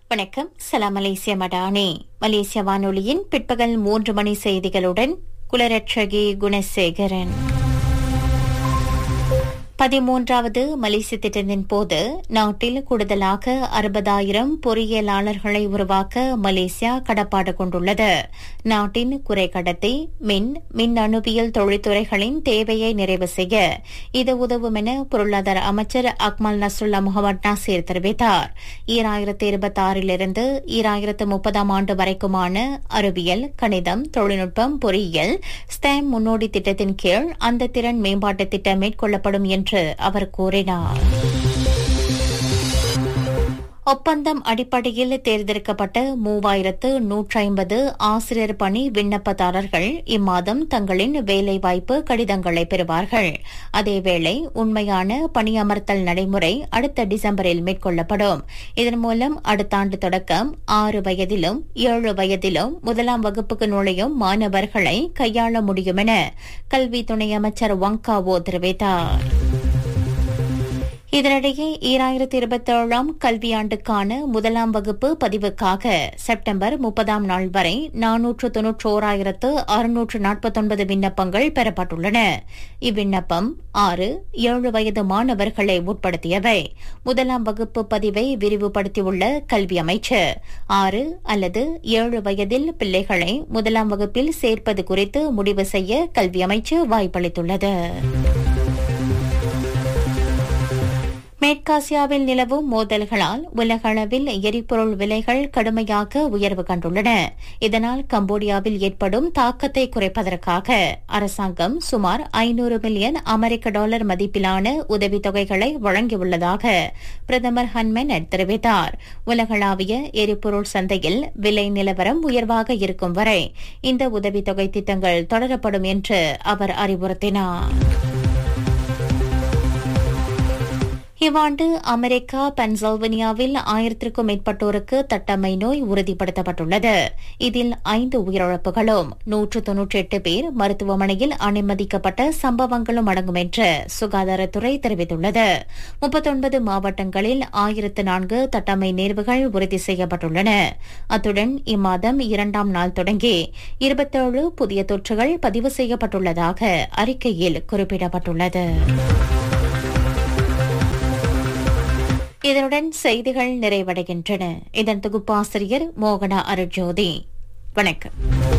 வணக்கம் சலாம் மலேசிய மடானி மலேசிய வானொலியின் பிற்பகல் மூன்று மணி செய்திகளுடன் குலரட்சகி குணசேகரன் பதிமூன்றாவது மலேசிய திட்டத்தின் போது நாட்டில் கூடுதலாக அறுபதாயிரம் பொறியியலாளர்களை உருவாக்க மலேசியா கடப்பாடு கொண்டுள்ளது நாட்டின் குறை கடத்தி மின் மின் அணுவியல் தொழில்துறைகளின் தேவையை நிறைவு செய்ய இது உதவும் என பொருளாதார அமைச்சர் அக்மல் நஸ்ருல்லா முகமது நாசீர் தெரிவித்தார் ஈராயிரத்து இருபத்தி ஆறிலிருந்து ஈராயிரத்து முப்பதாம் ஆண்டு வரைக்குமான அறிவியல் கணிதம் தொழில்நுட்பம் பொறியியல் ஸ்டாம் முன்னோடி திட்டத்தின் கீழ் அந்த திறன் மேம்பாட்டு திட்டம் மேற்கொள்ளப்படும் என்று அவர் கூறினார் ஒப்பந்தம் அடிப்படையில் தேர்ந்தெடுக்கப்பட்ட மூவாயிரத்து நூற்றி ஐம்பது ஆசிரியர் பணி விண்ணப்பதாரர்கள் இம்மாதம் தங்களின் வேலைவாய்ப்பு கடிதங்களை பெறுவார்கள் அதேவேளை உண்மையான பணியமர்த்தல் நடைமுறை அடுத்த டிசம்பரில் மேற்கொள்ளப்படும் இதன் மூலம் அடுத்த ஆண்டு தொடக்கம் ஆறு வயதிலும் ஏழு வயதிலும் முதலாம் வகுப்புக்கு நுழையும் மாணவர்களை கையாள முடியும் என கல்வி துணை அமைச்சர் வங்காவோ தெரிவித்தார் இதனிடையே ஈராயிரத்தி இருபத்தேழாம் கல்வியாண்டுக்கான முதலாம் வகுப்பு பதிவுக்காக செப்டம்பர் முப்பதாம் நாள் வரை நானூற்று தொன்னூற்றோராயிரத்து அறுநூற்று நாற்பத்தொன்பது விண்ணப்பங்கள் பெறப்பட்டுள்ளன இவ்விண்ணப்பம் ஆறு ஏழு வயது மாணவர்களை உட்படுத்தியவை முதலாம் வகுப்பு பதிவை விரிவுபடுத்தியுள்ள கல்வி அமைச்சர் ஆறு அல்லது ஏழு வயதில் பிள்ளைகளை முதலாம் வகுப்பில் சேர்ப்பது குறித்து முடிவு செய்ய கல்வி அமைச்சு வாய்ப்பளித்துள்ளது மேற்காசியாவில் நிலவும் மோதல்களால் உலகளவில் எரிபொருள் விலைகள் கடுமையாக உயர்வு கண்டுள்ளன இதனால் கம்போடியாவில் ஏற்படும் தாக்கத்தை குறைப்பதற்காக அரசாங்கம் சுமார் ஐநூறு மில்லியன் அமெரிக்க டாலர் மதிப்பிலான உதவித்தொகைகளை வழங்கியுள்ளதாக பிரதமர் ஹன்மென் தெரிவித்தார் உலகளாவிய எரிபொருள் சந்தையில் விலை நிலவரம் உயர்வாக இருக்கும் வரை இந்த உதவித்தொகை திட்டங்கள் தொடரப்படும் என்று அவர் அறிவுறுத்தினார் இவ்வாண்டு அமெரிக்கா பென்சல்வேனியாவில் ஆயிரத்திற்கும் மேற்பட்டோருக்கு தட்டம்மை நோய் உறுதிப்படுத்தப்பட்டுள்ளது இதில் ஐந்து உயிரிழப்புகளும் நூற்று தொன்னூற்றி எட்டு பேர் மருத்துவமனையில் அனுமதிக்கப்பட்ட சம்பவங்களும் அடங்கும் என்று சுகாதாரத்துறை தெரிவித்துள்ளது முப்பத்தொன்பது மாவட்டங்களில் ஆயிரத்து நான்கு தட்டம்மை நேர்வுகள் உறுதி செய்யப்பட்டுள்ளன அத்துடன் இம்மாதம் இரண்டாம் நாள் தொடங்கி இருபத்தேழு புதிய தொற்றுகள் பதிவு செய்யப்பட்டுள்ளதாக அறிக்கையில் குறிப்பிடப்பட்டுள்ளது இதனுடன் செய்திகள் நிறைவடைகின்றன இதன் தொகுப்பாசிரியர் மோகனா அருட்ஜோதி வணக்கம்